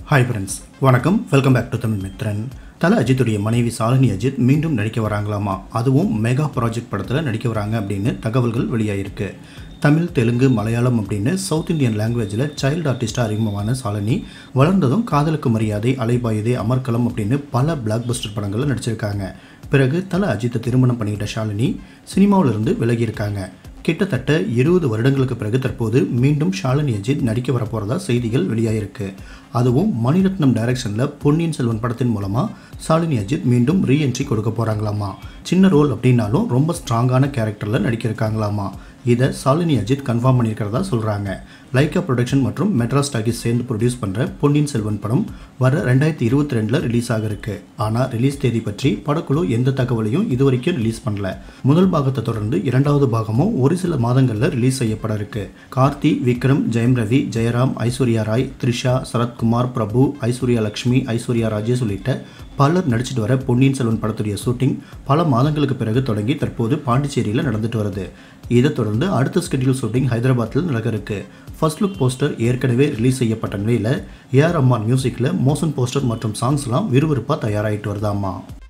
hi friends வணக்கம் welcome back to Tamil Mithran தல அஜித்துடைய மனைவி சாலினி அஜித் மீண்டும் நடிக்க வராங்களாமா அதுவும் மெகா ப்ராஜெக்ட் படத்தில் நடிக்க வராங்க அப்படின்னு தகவல்கள் வெளியாகிருக்கு தமிழ் தெலுங்கு மலையாளம் அப்படின்னு சவுத் இந்தியன் லாங்குவேஜில் சைல்டு ஆர்டிஸ்டாக அறிமுகமான சாலினி வளர்ந்ததும் காதலுக்கு மரியாதை அலைபாயுதே அமர்கலம் அப்படின்னு பல பிளாக் பஸ்டர் படங்களில் நடிச்சிருக்காங்க பிறகு தல அஜித்தை திருமணம் பண்ணிக்கிட்ட ஷாலினி சினிமாவிலிருந்து விலகியிருக்காங்க கிட்டத்தட்ட இருபது வருடங்களுக்கு பிறகு தற்போது மீண்டும் ஷாலினி அஜித் நடிக்க வரப்போகிறதா செய்திகள் வெளியாகிருக்கு அதுவும் மணிரத்னம் டைரக்ஷனில் பொன்னியின் செல்வன் படத்தின் மூலமாக ஷாலினி அஜித் மீண்டும் ரீஎன்ட்ரி கொடுக்க போகிறாங்களாமா சின்ன ரோல் அப்படின்னாலும் ரொம்ப ஸ்ட்ராங்கான கேரக்டரில் நடிக்கிருக்காங்களாமா இதை சாலினி அஜித் கன்ஃபார்ம் பண்ணியிருக்கிறதா சொல்கிறாங்க லைக்கா ப்ரொடக்ஷன் மற்றும் மெட்ராஸ் டாக்கிஸ் சேர்ந்து ப்ரொடியூஸ் பண்ணுற பொன்னியின் செல்வன் படம் வர ரெண்டாயிரத்தி இருபத்தி ரெண்டில் ரிலீஸ் ஆக இருக்கு ஆனால் ரிலீஸ் தேதி பற்றி படக்குழு எந்த தகவலையும் இதுவரைக்கும் ரிலீஸ் பண்ணல முதல் பாகத்தை தொடர்ந்து இரண்டாவது பாகமும் ஒரு சில மாதங்களில் ரிலீஸ் செய்யப்பட இருக்கு கார்த்தி விக்ரம் ஜெயம் ரவி ஜெயராம் ஐஸ்வர்யா ராய் த்ரிஷா சரத்குமார் பிரபு ஐஸ்வர்யா லக்ஷ்மி ஐஸ்வர்யா ராஜேஷ் உள்ளிட்ட பலர் நடிச்சிட்டு வர பொன்னியின் செல்வன் படத்துடைய ஷூட்டிங் பல மாதங்களுக்கு பிறகு தொடங்கி தற்போது பாண்டிச்சேரியில் நடந்துட்டு வருது இதை தொடர்ந்து அடுத்த ஸ்கெடியூல் ஷூட்டிங் ஹைதராபாத்தில் நடக்க இருக்கு ஃபர்ஸ்ட் லுக் போஸ்டர் ஏற்கனவே ரிலீஸ் செய்யப்பட்ட நிலையில் ஏஆர் அம்மான் மியூசிக்கில் மோஷன் போஸ்டர் மற்றும் சாங்ஸ்லாம் விறுவிறுப்பாக தயாராகிட்டு வருதாமா